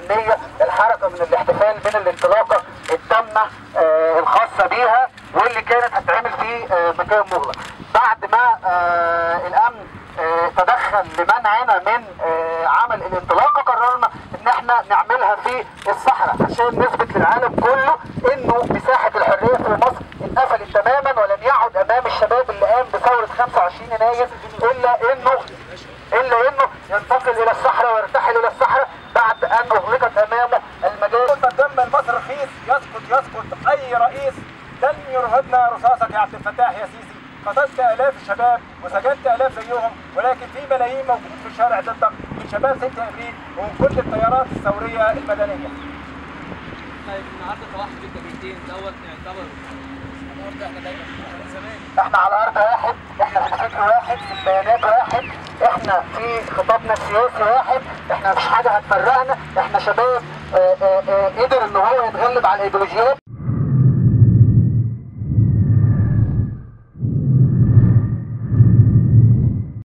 الامنيه الحركه من الاحتفال من الانطلاقه التامه آه، الخاصه بيها واللي كانت هتتعمل في آه، مكان مغلق بعد ما آه، الامن آه، تدخل لمنعنا من آه، عمل الانطلاقه قررنا ان احنا نعملها في الصحراء عشان نثبت للعالم كله انه مساحه الحريه في مصر اتقفلت تماما ولم يعد امام الشباب اللي قام بثوره 25 يناير الا انه الا انه ينتقل الى الصحراء ويرتحل الى الصحراء بعد ان اغلقت امامه المجال الدم المصري رخيص يسقط يسقط اي رئيس لن يرهبنا رصاصك يا عبد الفتاح يا سيسي قتلت الاف الشباب وسجنت الاف زيهم ولكن في ملايين موجود في الشارع ضدك من شباب 6 ابريل ومن كل التيارات الثوريه المدنيه طيب النهارده توحد التجربتين دوت يعتبر النهارده احنا دايما زمان احنا على ارض واحد احنا في الفكر واحد في البيانات واحد احنا في خطابنا السياسي واحد احنا مفيش حاجه هتفرقنا احنا شباب آه، آه، آه، قدر ان هو يتغلب على الايديولوجيات